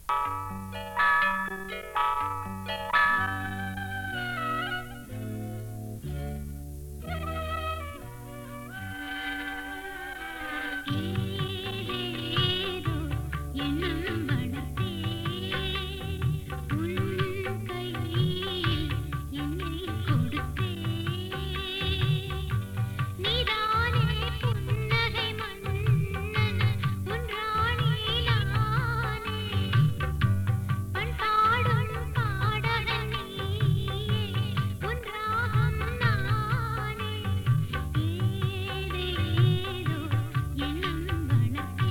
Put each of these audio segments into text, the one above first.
ஏதேதோ எண்ணம் வளர்த்தேன் உன் கையில் என்னை கொடுத்தேன் நீதானே புன்னகை மன்னன் உன் ராணி நானே பண்பாடும் பாடகன் நீயே உன் ராகம் நானே ஏதேதோ எண்ணம் வளர்த்தேன்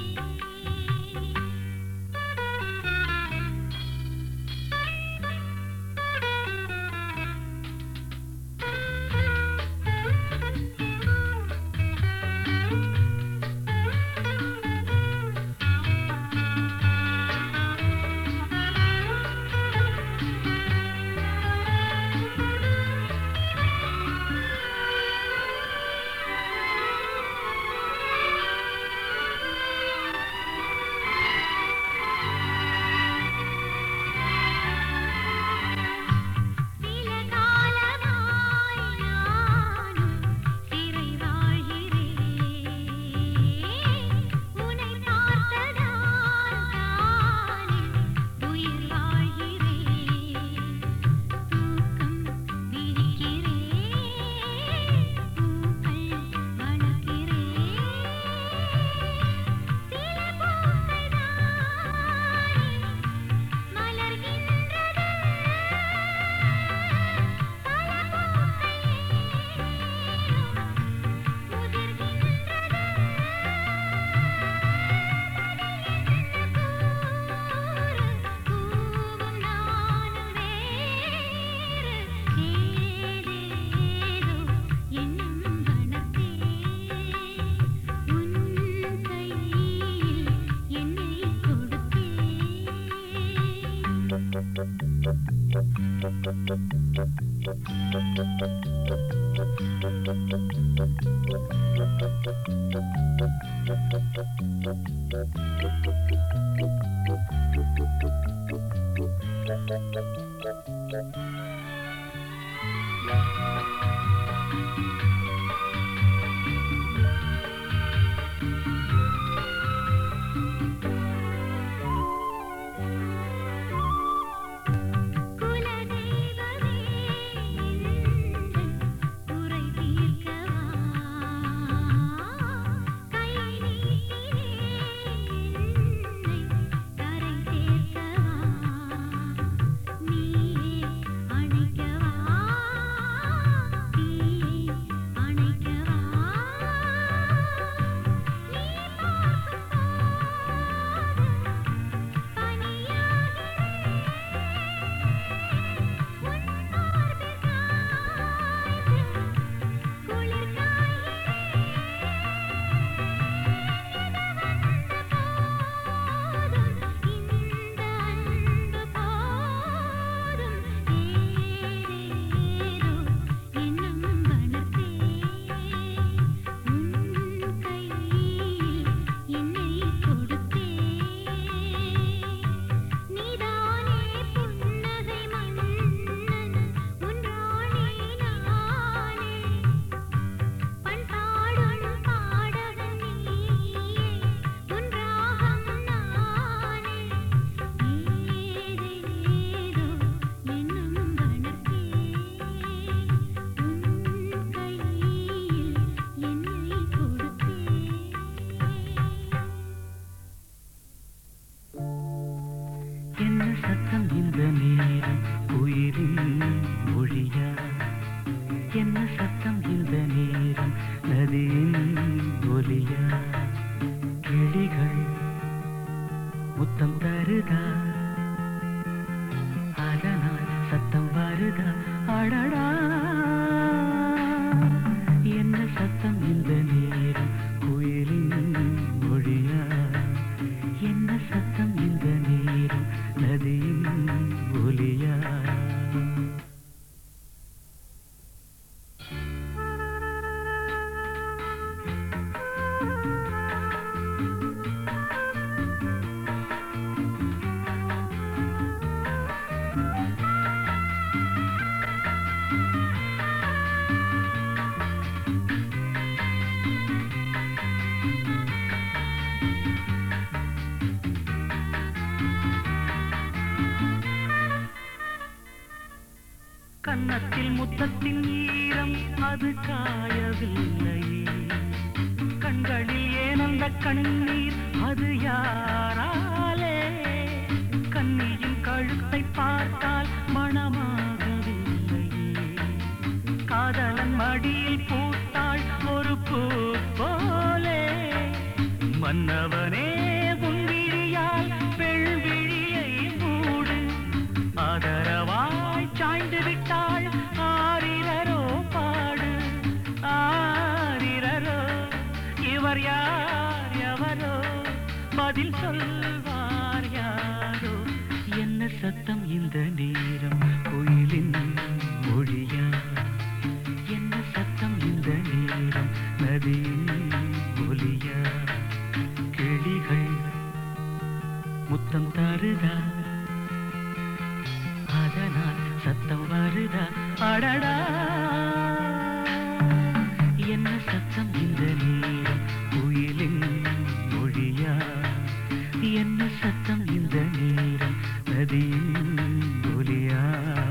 சில காலமாய் நானும் சிறை வாழ்கிறேன் உன்னை பார்த்ததால் தானே உயிர் வாழ்கிறேன் தூக்கம் விழிக்கிறேன் பூக்கள் வளர்க்கிறேன் சில பூக்கள் தானே மலர்கின்றது என்னை கொடுத்தேன் குலதெய்வமே குறை தீர்க்கவா கை நீட்டினே கரை சேர்க்கவா நீயே அணைக்கவா தீயை அணைக்கவா நீ பார்க்கும் போது என்னை கொடுத்தேன் நீதானே புன்னகை மன்னன் உன் ராணி நானே பண்பாடும் பாடகன் நீயே உன் ராகம் நானே ஏதேதோ எண்ணம் வளர்த்தேன் உன் கையில் என்னை கொடுத்தேன் என்ன சத்தம் இந்த நேரம் உயிரின் மொழியா என்ன சத்தம் இந்த நேரம் நதியின் ஒலியா கிளிகள் முத்தம் தருதா அதனால் சத்தம் வருதா அடடா என்ன சத்தம் இந்த நேரம் குயிலின் மொழியா என்ன சத்தம் இந்த நேரம் நதியின் ஒலியா ஆ கன்னத்தில் முத்தத்தின் ஈரம் அது காயவில்லையே கண்களில் ஏனந்த கண்ணீர் அது யாராலே கண்ணியின் கழுத்தை பார்த்தால் மணமாகவில்லையே காதலன் மடியில் பூத்தாள் ஒரு பூ போலே மன்னவனே உன்விழியால் வெள்விழியை மூடு ஆதரவாய் சாய்ந்து விட்டாள் ஆரிரரோ பாடு ஆரிரரோ இவர் யார் எவரோ பதில் சொல்வார் யாரோ என்ன சத்தம் இந்த நேரம் கோயிலின் மொழியா என்ன சத்தம் இந்த நேரம் நதியின் ஒலியா கிளிகள் முத்தம் தருதா அதனால் சத்தம் வருதா அடடா என்ன சத்தம் இந்த நேரம் குயிலின் மொழியா என்ன சத்தம் இந்த நேரம் நதியின் ஒலியா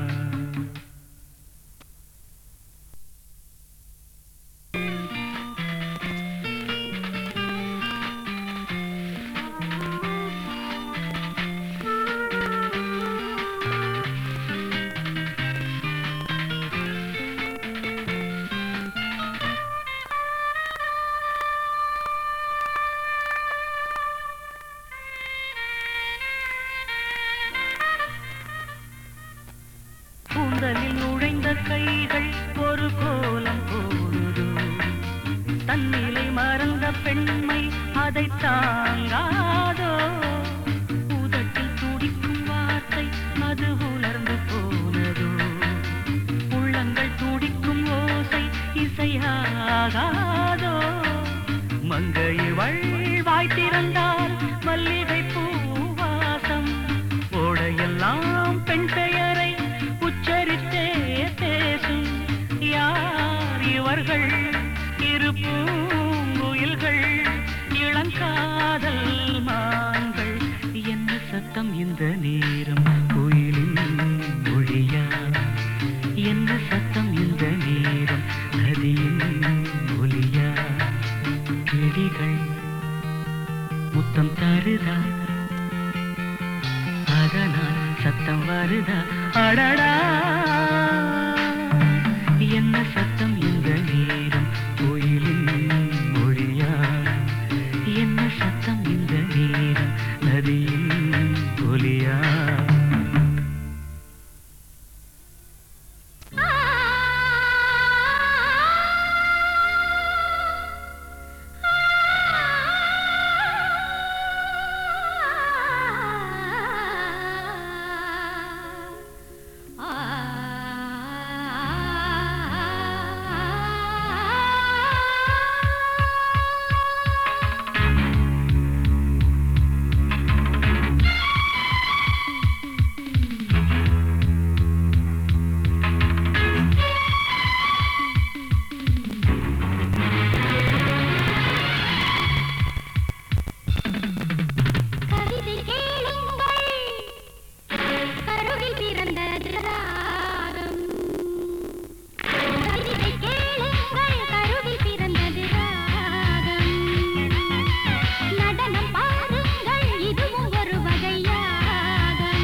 கூந்தலில் நுழைந்த கைகள் ஒரு கோலம் போடுதோ தன்னிலை மறந்த பெண்மை அதை தாங்காதோ உதட்டில் துடிக்கும் வார்த்தை அது உலர்ந்து போனதோ உள்ளங்கள் துடிக்கும் ஓசை இசையாகாதோ மங்கை வாய் திறந்தால் மல்லிகை பூவாசம் ஓடையெல்லாம் பெண் பெயரை உச்சரித்தே பேசும் யார் இவர்கள் இரு பூங்குயில்கள் இளங்காதல் மான்கள் என்ன சத்தம் இந்த நேரம் கோயிலின் மொழியா என்ன சத்தம் இந்த நேரம் நதியின் ஒலியா கிளிகள் முத்தம் தருதா அதனால் சத்தம் வருதா அடடா என்ன சத்தம் இந்த நேரம் கோயிலின் மொழியா என்ன சத்தம் இந்த நேரம் நதியின் ஒலியா கவிதை கேளுங்கள் கருவில் பிறந்த ராகம் கவிதை கேளுங்கள் கருவில் பிறந்தது ராகம் நடனம் பாருங்கள் இதுவும் ஒரு வகை யாகம்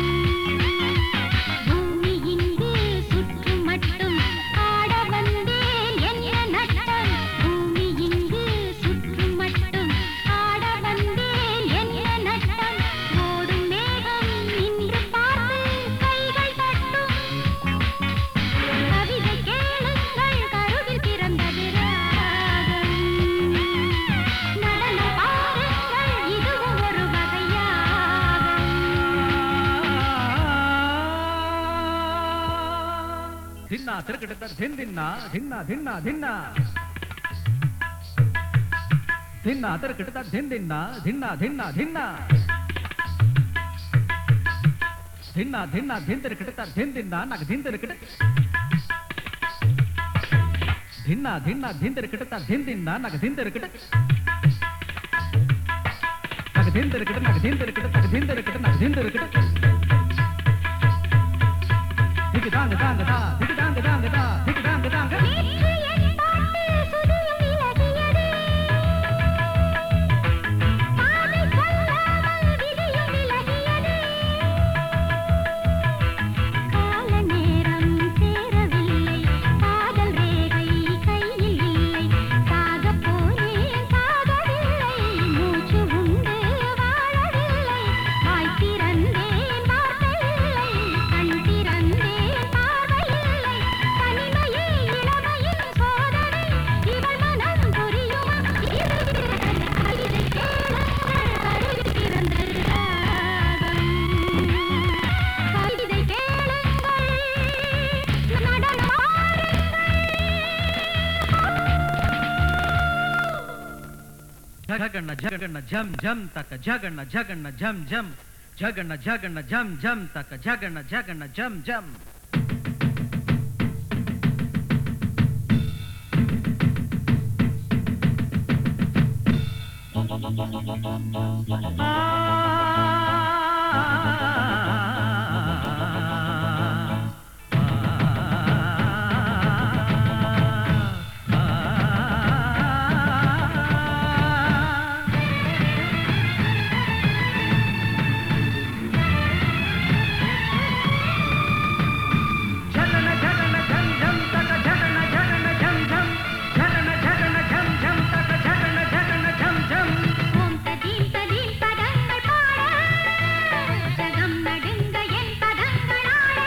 பூமி இங்கு சுற்றும் மட்டும் ஆட வந்தேன் என்ன நட்டம் பூமி இங்கு சுற்றும் மட்டும் ஆட வந்தேன் என்ன நட்டம் ஓடும் மேகம் இன்று பார்த்து கைகள் தட்டும் கவிதை கேளுங்கள் கருவில் பிறந்தது ராகம் நடனம் பாருங்கள் இதுவும் ஒரு வகை யாகம் ಧಿನ್ನ ತಿರುಕಟ ಧಿನ್ನ ಧಿನ್ನ ಧಿನ್ನ ಧಿನ್ನ ಧಿನ್ನ ತಿರುಕಟ ಧಿನ್ನ ಧಿನ್ನ ಧಿನ್ನ ಧಿನ್ನ ಧಿನ್ನ ಧಿನ್ನ ಧಿನ್ ತಿರುಕಟ ಧಿನ್ ದಿನ್ನ ನಗ ಧಿನ್ ತಿರುಕಟ ಧಿನ್ನ ಧಿನ್ನ ಧಿನ್ ತಿರುಕಟ ಧಿನ್ ದಿನ್ನ ನಗ ಧಿನ್ ತಿರುಕಟ ನಗ ಧಿನ್ ತಿರುಕಟ ನಗ ಧಿನ್ ತಿರುಕಟ ನಗ ಧಿನ್ ತಿರುಕಟ ನಗ ಧಿನ್ ತಿರುಕಟ ದಿಗಿ ದಾಂಗ ದಾಂಗ ದಾ ದಿಗಿ ದಾಂಗ தாங்க தாங்க தா திக்கு தாங்க தாங்க நேற்று என் பாட்டு சுதியும் விலகியதே பாதை சொல்லாமல் விதியும் விலகியதே கால நேரம் சேரவில்லை காதல் ரேகை கையில் இல்லை சாக போனேன் சாகவில்லை மூச்சு உண்டு வாழவில்லை வாய் திறந்தேன் வார்த்தை இல்லை கண் திறந்தேன் பார்வை இல்லை தனிமையே இளமையின் சோதனை இவள் மனம் புரியுமா கவிதை கேளுங்கள் கருவி திறந்து ராகம் கவிதை கேளுங்கள் நடனம் ஜகண்ண ஜகண்ண ஜம் ஜம் தக்க ஜகண்ண ஜகண்ண ஜம் ஜம் ஜகண்ண ஜகண்ண ஜம் ஜம் தக்க ஜகண்ண ஜகண்ண ஜம் ஜம் ஜகண்ண ஜகண்ண ஜம் ஜம் தக்க ஜகண்ண ஜகண்ண ஜம் ஜம் ஜகண்ண ஜகண்ண ஜம் ஜம் தக்க ஜகண்ண ஜகண்ண ஜம் ஜம் ஓம் ததீம் ததீம் பதங்கள் பாட ஜகம் நடுங்க என் பதங்கள் ஆட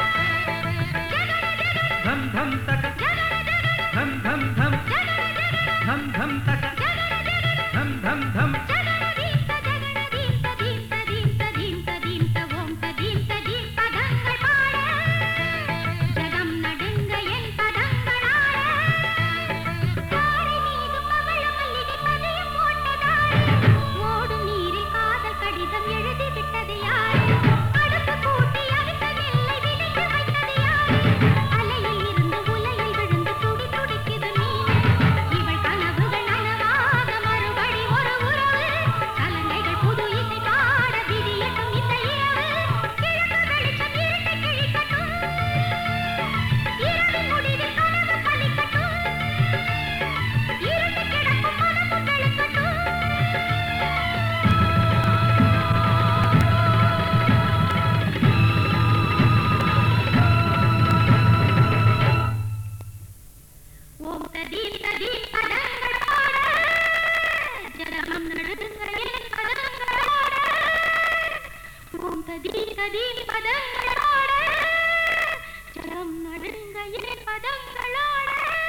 धम धम तक धम धम धम धम धम तक धम धम धम ஜகதீம் தஜகதீம் ததீம் ததீம் ததீம் ததீம் தவோம் ததீம் ததீம் பதங்கள் பாட ஜகம் நடுங்க என் பதங்கள் ஆட தாரை மீது பவள மல்லிகை பதியம் போட்டதார் ஓடும் நீரில் காதல் கடிதம் எழுதி விட்டது யார் அடுப்பு கூட்டி அவித்த நெல்லை விதைத்து வைத்தது யார் அலையில் இருந்து உலையில் விழுந்து துடி துடிக்குது மீன் இவள் கனவுகள் நனவாக மறுபடி ஒரு உறவு கலங்கைகள் புது இசை பாட விடியட்டும் இந்த இரவு கிழக்கு வெளிச்சம் இருட்டை கிழிக்கட்டும் இரவின் முடிவில் கனவு பலிக்கட்டும் இருட்டு கிடக்கும் மனமும் வெளுக்கட்டும் ஓம் ததீம் ததீம் பதங்கள் பாட ஜலமம் நடுங்க என் பதங்கள் ஆட ஓம் ததீம் ததீம் பதங்கள் பாட ஜலம் நடுங்க என் பதங்கள் ஆட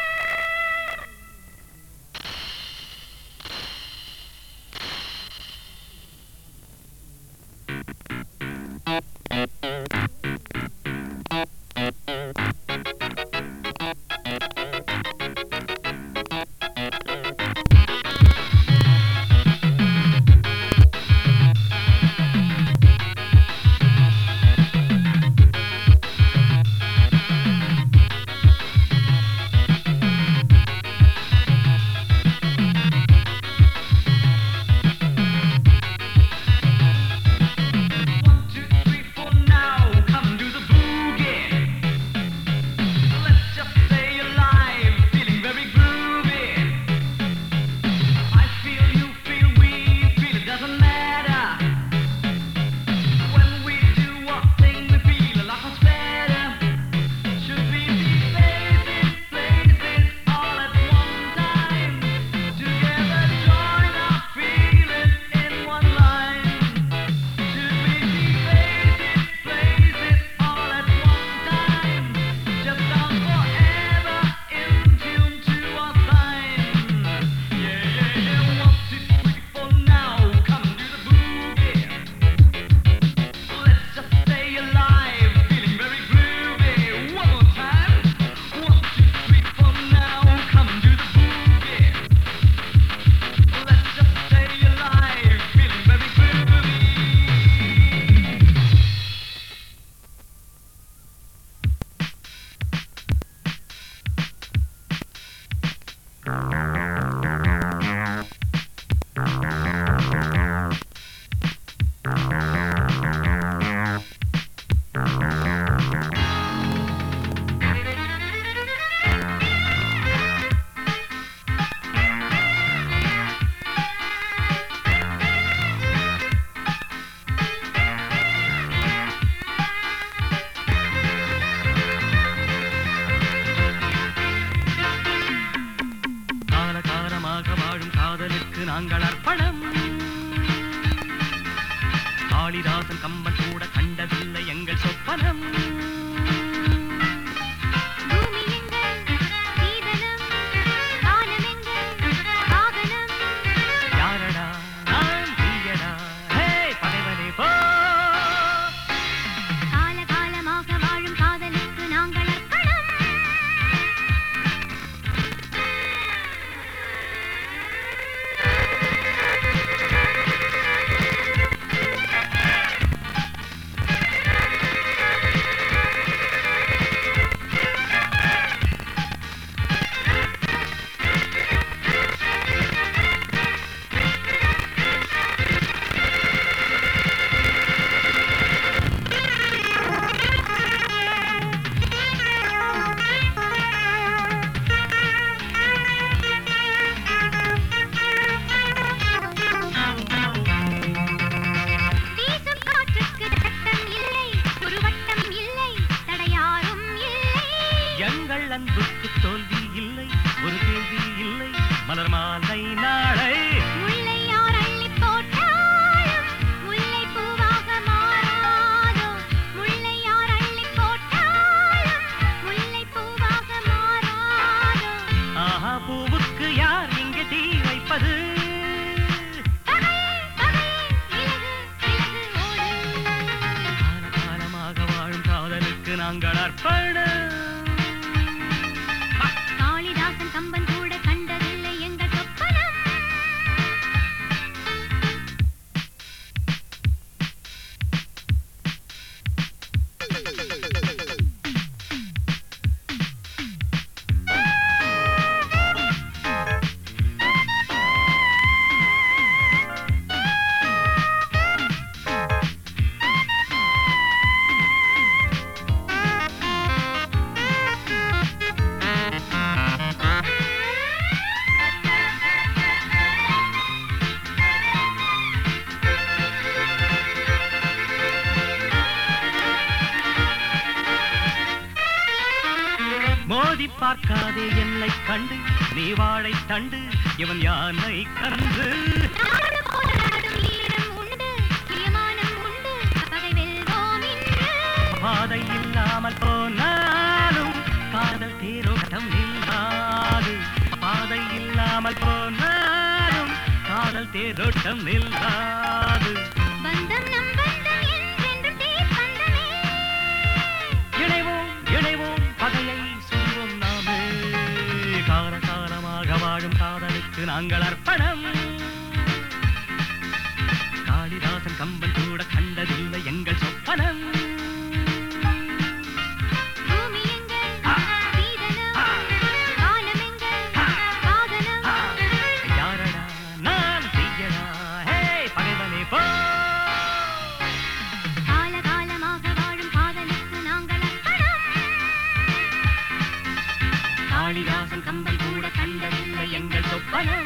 One, two, three, four, now come do the boogie. Let's just stay alive, feeling very groovy. I feel you feel we feel it doesn't matter. When we do one thing, we feel a lot much better. Should we be places, places all at one time? Together join our feeling in one line. Should we be places, places all at one time? Just dance forever in tune to our sign. Yeah, yeah, yeah. One, two, three, four, now come do the boogie. Let's just stay alive, feeling very groovy. One more time. One, two, three, four, now come do the boogie. Let's just stay alive, feeling very groovy. Thank நாங்கள் அர்ப்பணம் காளிதாசன் கம்பன் கூட கண்டதில்லை எங்கள் சொப்பனம் பூமி எங்கள் சீதனம் வானம் எங்கள் வாகனம் யாரடா நான் தீயடா ஹே பகைவனே போ காலகாலமாக வாழும் காதலுக்கு நாங்கள் அர்ப்பணம் வீசும் காற்றுக்கு சட்டம் இல்லை ஒரு வட்டம் இல்லை தடையாரும் இல்லை எங்கள் அன்புக்கு தோல்வி இல்லை ஒரு கேள்வி இல்லை மலர் மாலை நாளை முல்லை யார் அள்ளிப் போட்டாலும் முல்லை பூவாக மாறாதோ முல்லை யார் அள்ளிப் போட்டாலும் முல்லை பூவாக மாறாதோ ஆஹா பூவுக்கு யார் இங்கே தீ வைப்பது பகையே பகையே விலகு விலகு ஓடு காலகாலமாக வாழும் காதலுக்கு நாங்கள் அர்ப்பணம் காளிதாசன் கம்பன் கூட கண்டதில்லை எங்கள் சொப்பனம் மோதி பார்க்காதே என்னை கண்டு நீ வாழை தண்டு இவன் யானை கன்று நாடு போராடும் வீரம் உண்டு பிரியமானம் உண்டு பகை வெல்வோம் இன்று பாதை இல்லாமல் போனாலும் காதல் தேரோட்டம் நில்லாது பாதை இல்லாமல் போனாலும் காதல் தேரோட்டம் நில்லாது பந்தம் நம் பந்தம் என்றென்றும் தீப்பந்தமே இணைவோம் இணைவோம் பகையை சொல்வோம் நாமே கால காலமாக வாழும் காதலுக்கு நாங்கள் அர்ப்பணம் காளிதாசன் கம்பன் கூட கண்டதில்லை எங்கள் சொப்பனம் பூமி எங்கள் சீதனம் வானம் எங்கள் வாகனம் யாரடா நான் செய்யடா ஹே பகைவனே போ காலகாலமாக வாழும் காதலுக்கு நாங்கள் அர்ப்பணம் காளிதாசன் கம்பன் கூட கண்டதில்லை எங்கள் சொப்பனம்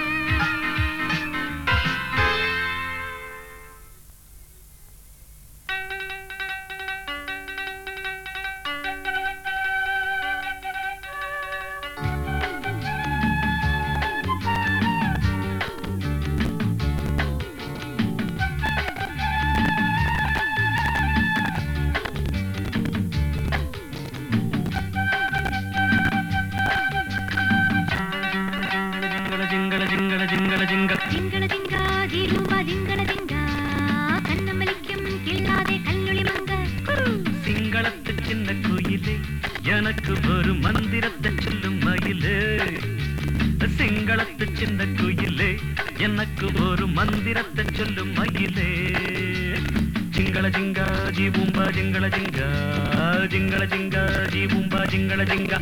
ஜிங்கல ஜிங்கல ஜிங்கல ஜிங்கல ஜிங்கல ஜிங்கன ஜிங்கா ஜீரூபா ஜிங்கன ஜிங்கா கண்ணமலிக்கும் கில்லாதே கல்லுளி மங்க குரு சிங்களத்து சின்ன கோயிலே எனக்கு ஒரு மந்திரத்தை சொல்லும் மயிலே சிங்களத்து சின்ன கோயிலே எனக்கு ஒரு மந்திரத்தை சொல்லும் மயிலே ஜிங்கள ஜிங்கா ஜீபூம்பா ஜிங்கள ஜிங்கா ஜிங்கள ஜிங்கா ஜீபூம்பா ஜிங்கள ஜிங்கா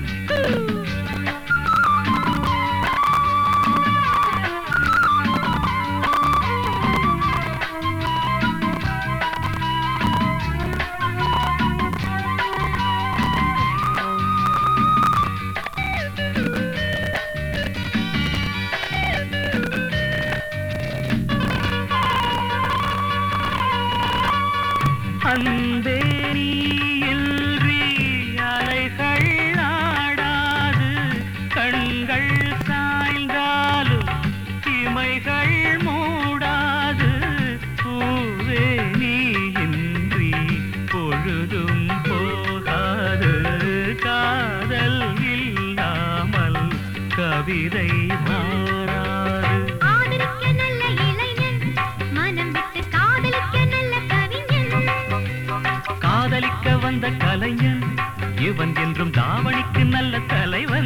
அன்பே நீ இன்றி அலைகள் ஆடாது கண்கள் சாய்ந்தாலும் இமை இமைகள் மூடாது பூவே நீ இன்றி பொழுதும் போகாது காதல் இல்லாமல் கவிதை மாறாது ஆதரிக்க நல்ல இளைஞன் மனம் விட்டு காதலிக்க நல்ல கவிஞன் காதலிக்க வந்த கலைஞன் இவன் என்றும் தாவணிக்கு நல்ல தலைவன்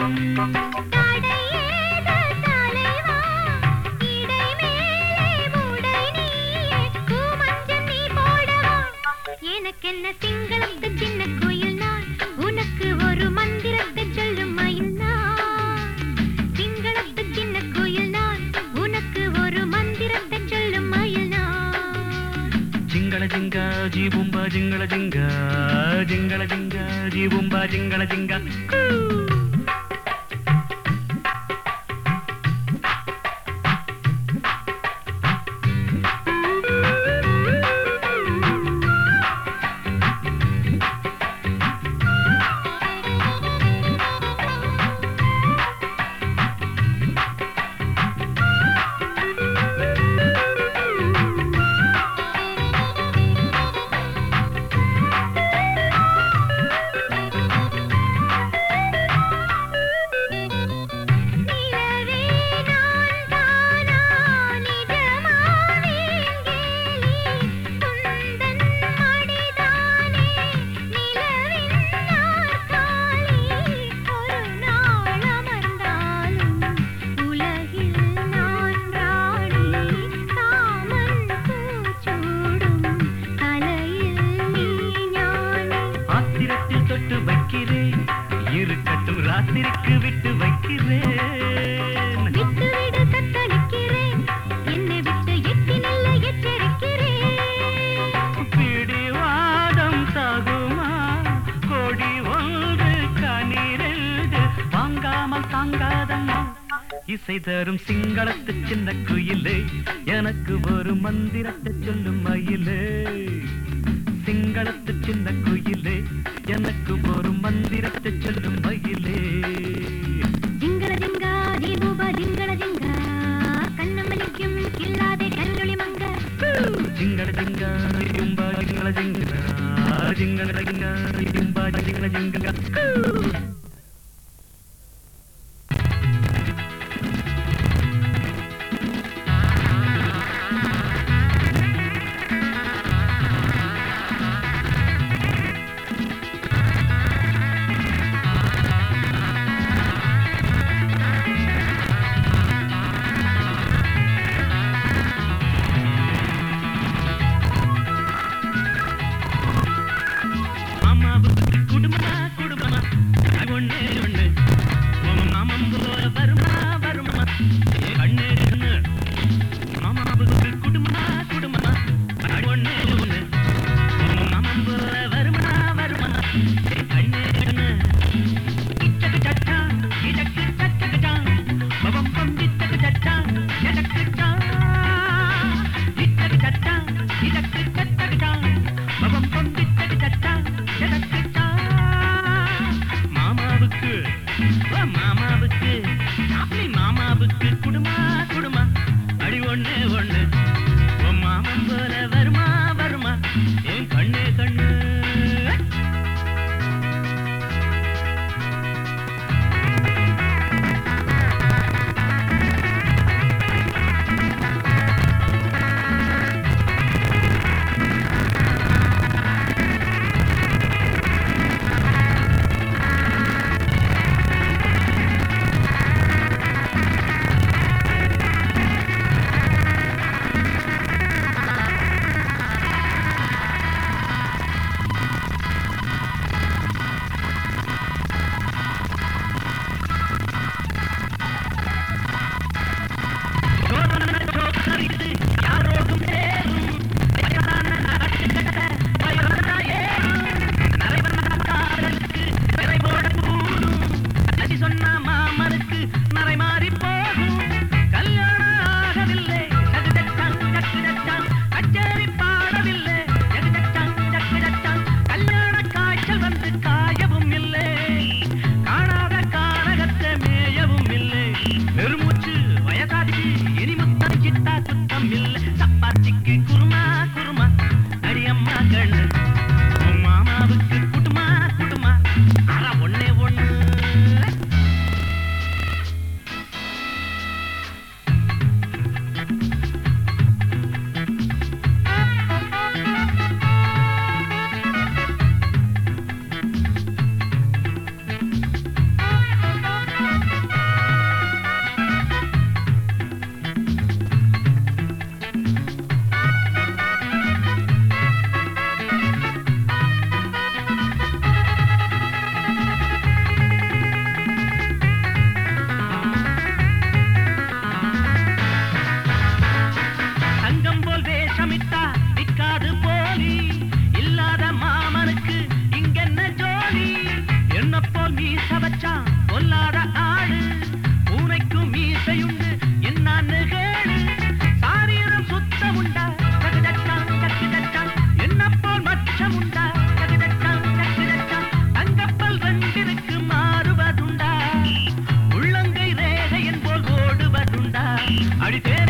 தடையேது தலைவா இடை மேலே முடை நீயே பூமஞ்சம் நீ போடவா எனக்கென்ன சிங்களத்து சின்ன கோயில் நான் உனக்கு ஒரு மந்திரத்தை சொல்லும் மயில் நான் சிங்களத்து சின்ன கோயில் நான் உனக்கு ஒரு மந்திரத்தை சொல்லும் மயில் நான் ಜಿಂಗಳ ಜಿಂಗ ಜೀಬುಂಬ ಜಿಂಗಳ ಜಿಂಗ ಜಿಂಗಳ ಜಿಂಗ ಜೀಬುಂಬ ಜಿಂಗಳ ಜಿಂಗ நிலவே நான் தானா நிஜமாவேன் கேலி குந்தன் மடிதானே நிலவின் நாற்காலி ஒரு நாள் அமர்ந்தாலும் உலகில் நான் ராணி காமன் பூச்சூடும் தலையில் நீ ஞானி ஆத்திரத்தில் தொட்டு வைக்கிறேன் இருக்கட்டும் ராத்திரிக்கு விட்டு வைக்கிறேன் விட்டு விடு தத்தளிக்கிறேன் என்னை விட்டு எட்டி நல்ல எச்சரிக்கிறேன் பிடிவாதம் தகுமா கொடி ஒன்று கனிரெண்டு வாங்காமல் தாங்காதம்மா இசை தரும் சிங்களத்து சின்ன குயிலே எனக்கு ஒரு மந்திரத்தை சொல்லும் மயிலே சிங்களத்து சின்ன குயிலே எனக்கு ஒரு மந்திரத்தை சொல்லும் மயிலே ஜிங்கட ஜிங்கா தீபூபா ஜிங்கட ஜிங்கா கண்ணமணிக்கும் கில்லாதே கல்லொளி மங்க ಜಿಂಗಡ ಜಿಂಗ ಯುಂಬ ಜಿಂಗಳ ಜಿಂಗ ಜಿಂಗಡ ಜಿಂಗ ಯುಂಬ ಜಿಂಗಳ ಜಿಂಗ மாமாவுக்கு குடும்பமா குடும்பமா அது ஒண்ணே ஒண்ணு உன் மாமன் போல வருமா வருமா ஏ கண்ணே கண்ணு மாமாவுக்கு குடும்பமா குடும்பமா அது ஒண்ணே ஒண்ணு உன் மாமன் போல வருமா வருமா ஏ கண்ணே கண்ணு இச்சக்கு சச்சா இதக்கு சச்சகச்சா பவம் பம் இச்சக்கு சச்சா எதக்கு சா இச்சக்கு சச்சா இதக்கு சச்சகச்சா பவம் பம் இச்சக்கு சச்சா எதக்கு சா மாமாவுக்கு ஓ மாமாவுக்கு அப்படி மாமாவுக்கு குடுமா குடுமா அடி ஒண்ணு ஒண்ணு உன் மாமன் போல வருமா வருமா என் கண்ணே கண்ணு அடித்தே